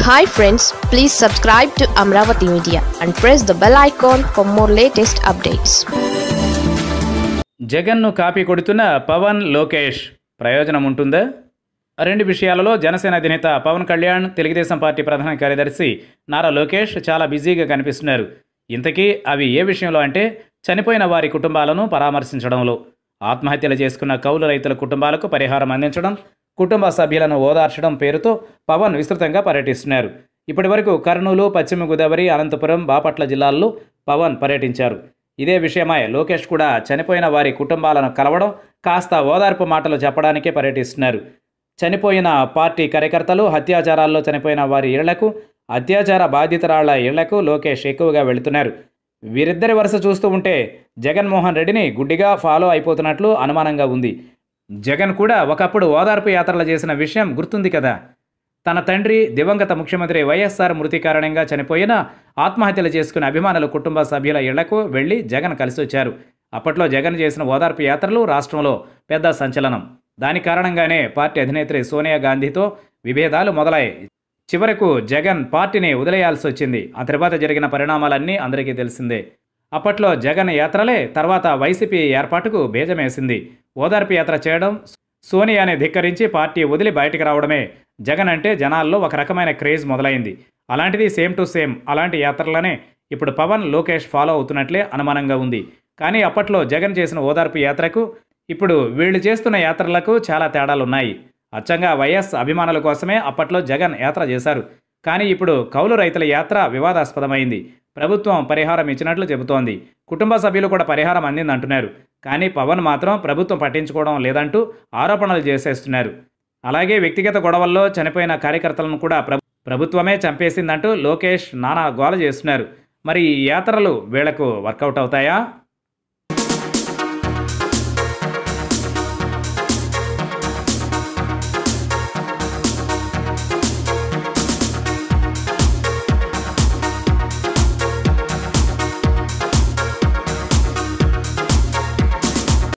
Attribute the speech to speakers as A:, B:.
A: hi friends please subscribe to Amaravati media and press the bell icon for more latest updates
B: జగన్ను copy కొడుతున్న పవన్ లోకేష్ ప్రయోజనం ఉంటుందా రెండు విషయాలలో జనసేన అధినేత పవన్ కళ్యాణ్ తెలుగుదేశం పార్టీ ప్రధాన కార్యదర్శి నారా లోకేష్ చాలా బిజీగా కనిపిస్తున్నారు ఇంతకీ అవి ఏ విషయంలో అంటే చనిపోయిన వారి కుటుంబాలను పరామర్శించడంలో ఆత్మహత్యలు చేసుకున్న కౌలు రైతుల కుటుంబాలకు పరిహారం అందించడం కుటుంబ సభ్యులను ఓదార్చడం పేరుతో పవన్ విస్తృతంగా పర్యటిస్తున్నారు ఇప్పటివరకు కర్నూలు పశ్చిమ గోదావరి అనంతపురం బాపట్ల జిల్లాల్లో పవన్ పర్యటించారు ఇదే విషయమై లోకేష్ కూడా చనిపోయిన వారి కుటుంబాలను కలవడం కాస్త ఓదార్పు మాటలు చెప్పడానికే పర్యటిస్తున్నారు చనిపోయిన పార్టీ కార్యకర్తలు హత్యాచారాల్లో చనిపోయిన వారి ఇళ్లకు అత్యాచార బాధితురాళ్ల ఇళ్లకు లోకేష్ ఎక్కువగా వెళుతున్నారు వీరిద్దరి వరుస చూస్తూ ఉంటే జగన్మోహన్ రెడ్డిని గుడ్డిగా ఫాలో అయిపోతున్నట్లు అనుమానంగా ఉంది జగన్ కూడా ఒకప్పుడు ఓదార్పు యాత్రలు చేసిన విషయం గుర్తుంది కదా తన తండ్రి దివంగత ముఖ్యమంత్రి వైఎస్ఆర్ మృతి కారణంగా చనిపోయిన ఆత్మహత్యలు చేసుకున్న అభిమానుల కుటుంబ సభ్యుల ఇళ్లకు వెళ్లి జగన్ కలిసి వచ్చారు అప్పట్లో జగన్ చేసిన ఓదార్పు యాత్రలు రాష్ట్రంలో పెద్ద సంచలనం దాని కారణంగానే పార్టీ అధినేత్రి సోనియా గాంధీతో విభేదాలు మొదలయ్యాయి చివరకు జగన్ పార్టీని వదిలేయాల్సి వచ్చింది ఆ తర్వాత జరిగిన పరిణామాలన్నీ అందరికీ తెలిసిందే అప్పట్లో జగన్ యాత్రలే తర్వాత వైసీపీ ఏర్పాటుకు బీజమేసింది ఓదార్పు యాత్ర చేయడం సోనియాని ధిక్కరించి పార్టీ వదిలి బయటకు రావడమే జగన్ అంటే జనాల్లో ఒక రకమైన క్రేజ్ మొదలైంది అలాంటిది సేమ్ టు సేమ్ అలాంటి యాత్రలనే ఇప్పుడు పవన్ లోకేష్ ఫాలో అవుతున్నట్లే అనుమానంగా ఉంది కానీ అప్పట్లో జగన్ చేసిన ఓదార్పు యాత్రకు ఇప్పుడు వీళ్ళు చేస్తున్న యాత్రలకు చాలా తేడాలున్నాయి అచ్చంగా వైఎస్ అభిమానుల కోసమే అప్పట్లో జగన్ యాత్ర చేశారు కానీ ఇప్పుడు కౌలు రైతుల యాత్ర వివాదాస్పదమైంది ప్రభుత్వం పరిహారం ఇచ్చినట్లు చెబుతోంది కుటుంబ సభ్యులు కూడా పరిహారం అందిందంటున్నారు కానీ పవన్ మాత్రం ప్రభుత్వం పట్టించుకోవడం లేదంటూ ఆరోపణలు చేసేస్తున్నారు అలాగే వ్యక్తిగత గొడవల్లో చనిపోయిన కార్యకర్తలను కూడా ప్రభు ప్రభుత్వమే చంపేసిందంటూ లోకేష్ నానా గోల చేస్తున్నారు మరి ఈ యాత్రలు వీళ్లకు వర్కౌట్ అవుతాయా